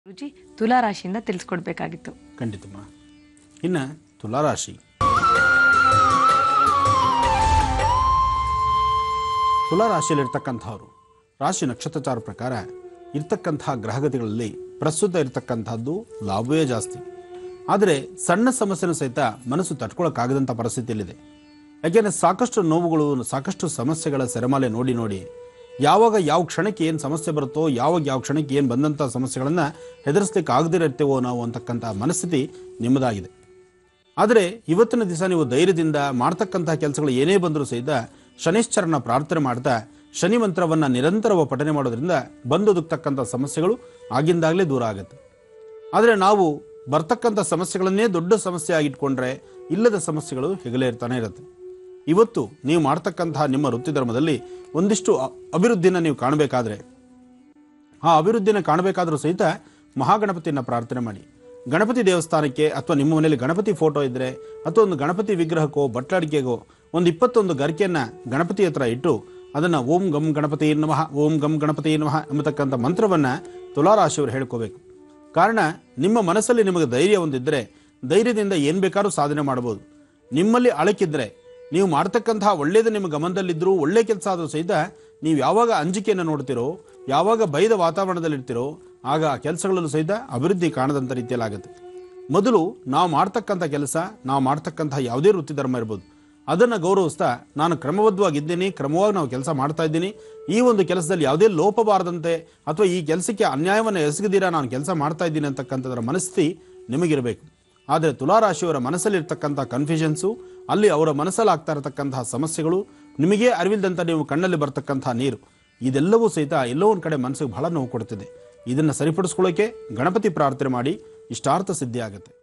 ರುಚಿ ತುಲಾ ರಾಶಿಯಿಂದ ತಿಳಿಸ್ಕೊಡ್ಬೇಕಾಗಿತ್ತು ಖಂಡಿತಮ್ಮ ಇನ್ನು ತುಲಾರಾಶಿ ತುಲಾರಾಶಿಯಲ್ಲಿರ್ತಕ್ಕಂಥವ್ರು ರಾಶಿ ನಕ್ಷತ್ರಚಾರ ಪ್ರಕಾರ ಇರ್ತಕ್ಕಂತಹ ಗ್ರಹಗತಿಗಳಲ್ಲಿ ಪ್ರಸ್ತುತ ಇರತಕ್ಕಂಥದ್ದು ಲಾಭವೇ ಜಾಸ್ತಿ ಆದರೆ ಸಣ್ಣ ಸಮಸ್ಯೆನೂ ಸಹಿತ ಮನಸ್ಸು ತಡ್ಕೊಳಕ್ಕಾಗದಂಥ ಪರಿಸ್ಥಿತಿಯಲ್ಲಿದೆ ಯಾಕೆಂದರೆ ಸಾಕಷ್ಟು ನೋವುಗಳು ಸಾಕಷ್ಟು ಸಮಸ್ಯೆಗಳ ಸೆರೆಮಾಲೆ ನೋಡಿ ನೋಡಿ ಯಾವಾಗ ಯಾವ ಕ್ಷಣಕ್ಕೆ ಏನು ಸಮಸ್ಯೆ ಬರುತ್ತೋ ಯಾವಾಗ ಯಾವ ಕ್ಷಣಕ್ಕೆ ಏನು ಬಂದಂಥ ಸಮಸ್ಯೆಗಳನ್ನು ಹೆದರಿಸ್ಲಿಕ್ಕೆ ಆಗದಿರುತ್ತೇವೋ ನಾವು ಅಂತಕ್ಕಂಥ ಮನಸ್ಥಿತಿ ನಿಮ್ಮದಾಗಿದೆ ಆದರೆ ಇವತ್ತಿನ ದಿವಸ ನೀವು ಧೈರ್ಯದಿಂದ ಮಾಡ್ತಕ್ಕಂತಹ ಕೆಲಸಗಳು ಏನೇ ಬಂದರೂ ಸಹಿತ ಶನಿಶ್ಚರನ ಪ್ರಾರ್ಥನೆ ಮಾಡ್ತಾ ಶನಿ ಮಂತ್ರವನ್ನು ನಿರಂತರವ ಪಠನೆ ಮಾಡೋದ್ರಿಂದ ಬಂದೊದಗ್ತಕ್ಕಂಥ ಸಮಸ್ಯೆಗಳು ಆಗಿಂದಾಗಲೇ ದೂರ ಆಗುತ್ತೆ ಆದರೆ ನಾವು ಬರ್ತಕ್ಕಂಥ ಸಮಸ್ಯೆಗಳನ್ನೇ ದೊಡ್ಡ ಸಮಸ್ಯೆ ಆಗಿಟ್ಕೊಂಡ್ರೆ ಇಲ್ಲದ ಸಮಸ್ಯೆಗಳು ಹೆಗಲೇ ಇರ್ತಾನೆ ಇರುತ್ತೆ ಇವತ್ತು ನೀವು ಮಾಡ್ತಕ್ಕಂತಹ ನಿಮ್ಮ ವೃತ್ತಿ ಧರ್ಮದಲ್ಲಿ ಒಂದಿಷ್ಟು ಅ- ಅಭಿವೃದ್ಧಿನ ನೀವು ಕಾಣಬೇಕಾದ್ರೆ ಆ ಅಭಿವೃದ್ಧಿನ ಕಾಣಬೇಕಾದ್ರೂ ಸಹಿತ ಮಹಾಗಣಪತಿಯನ್ನು ಪ್ರಾರ್ಥನೆ ಮಾಡಿ ಗಣಪತಿ ದೇವಸ್ಥಾನಕ್ಕೆ ಅಥವಾ ನಿಮ್ಮ ಮನೆಯಲ್ಲಿ ಗಣಪತಿ ಫೋಟೋ ಇದ್ದರೆ ಅಥವಾ ಒಂದು ಗಣಪತಿ ವಿಗ್ರಹಕ್ಕೋ ಬಟ್ಲಡಿಕೆಗೋ ಒಂದು ಇಪ್ಪತ್ತೊಂದು ಗರಿಕೆಯನ್ನು ಗಣಪತಿ ಹತ್ರ ಇಟ್ಟು ಅದನ್ನು ಓಂ ಗಂ ಗಣಪತಿ ನಮಃ ಓಂ ಗಂ ಗಣಪತಿ ನಮಃ ಎಂಬತಕ್ಕಂಥ ಮಂತ್ರವನ್ನು ತುಲಾರಾಶಿಯವರು ಹೇಳ್ಕೋಬೇಕು ಕಾರಣ ನಿಮ್ಮ ಮನಸ್ಸಲ್ಲಿ ನಿಮಗೆ ಧೈರ್ಯ ಒಂದಿದ್ದರೆ ಧೈರ್ಯದಿಂದ ಏನು ಬೇಕಾದ್ರೂ ಸಾಧನೆ ಮಾಡ್ಬೋದು ನಿಮ್ಮಲ್ಲಿ ಅಳಕಿದ್ರೆ ನೀವು ಮಾಡ್ತಕ್ಕಂತಹ ಒಳ್ಳೇದು ನಿಮ್ಮ ಗಮನದಲ್ಲಿದ್ದರೂ ಒಳ್ಳೆ ಕೆಲಸ ಆದರೂ ಸಹಿತ ನೀವು ಯಾವಾಗ ಅಂಜಿಕೆಯನ್ನು ನೋಡ್ತಿರೋ ಯಾವಾಗ ಭಯದ ವಾತಾವರಣದಲ್ಲಿರ್ತಿರೋ ಆಗ ಆ ಕೆಲಸಗಳಲ್ಲೂ ಸಹಿತ ಅಭಿವೃದ್ಧಿ ಕಾಣದಂಥ ರೀತಿಯಲ್ಲಾಗುತ್ತೆ ಮೊದಲು ನಾವು ಮಾಡ್ತಕ್ಕಂಥ ಕೆಲಸ ನಾವು ಮಾಡ್ತಕ್ಕಂಥ ಯಾವುದೇ ವೃತ್ತಿ ಧರ್ಮ ಇರ್ಬೋದು ಅದನ್ನು ಗೌರವಿಸ್ತಾ ನಾನು ಕ್ರಮಬದ್ಧವಾಗಿದ್ದೀನಿ ಕ್ರಮವಾಗಿ ನಾವು ಕೆಲಸ ಮಾಡ್ತಾ ಇದ್ದೀನಿ ಈ ಒಂದು ಕೆಲಸದಲ್ಲಿ ಯಾವುದೇ ಲೋಪ ಬಾರದಂತೆ ಅಥವಾ ಈ ಕೆಲಸಕ್ಕೆ ಅನ್ಯಾಯವನ್ನು ಎಸಗದಿರ ನಾನು ಕೆಲಸ ಮಾಡ್ತಾ ಇದ್ದೀನಿ ಅಂತಕ್ಕಂಥದ್ರ ಮನಸ್ಥಿತಿ ನಿಮಗಿರಬೇಕು ಆದರೆ ತುಲಾರಾಶಿಯವರ ಮನಸ್ಸಲ್ಲಿರ್ತಕ್ಕಂಥ ಕನ್ಫ್ಯೂಷನ್ಸು ಅಲ್ಲಿ ಅವರ ಮನಸ್ಸಲ್ಲಿ ಆಗ್ತಾ ಇರತಕ್ಕಂತಹ ಸಮಸ್ಯೆಗಳು ನಿಮಗೇ ಅರಿವಿಲ್ದಂತ ನೀವು ಕಣ್ಣಲ್ಲಿ ಬರ್ತಕ್ಕಂಥ ನೀರು ಇದೆಲ್ಲವೂ ಸಹಿತ ಎಲ್ಲೋ ಒಂದು ಕಡೆ ಮನಸ್ಸಿಗೆ ಬಹಳ ನೋವು ಕೊಡ್ತಿದೆ ಇದನ್ನು ಸರಿಪಡಿಸ್ಕೊಳ್ಳೋಕೆ ಗಣಪತಿ ಪ್ರಾರ್ಥನೆ ಮಾಡಿ ಇಷ್ಟಾರ್ಥ ಸಿದ್ಧಿ ಆಗುತ್ತೆ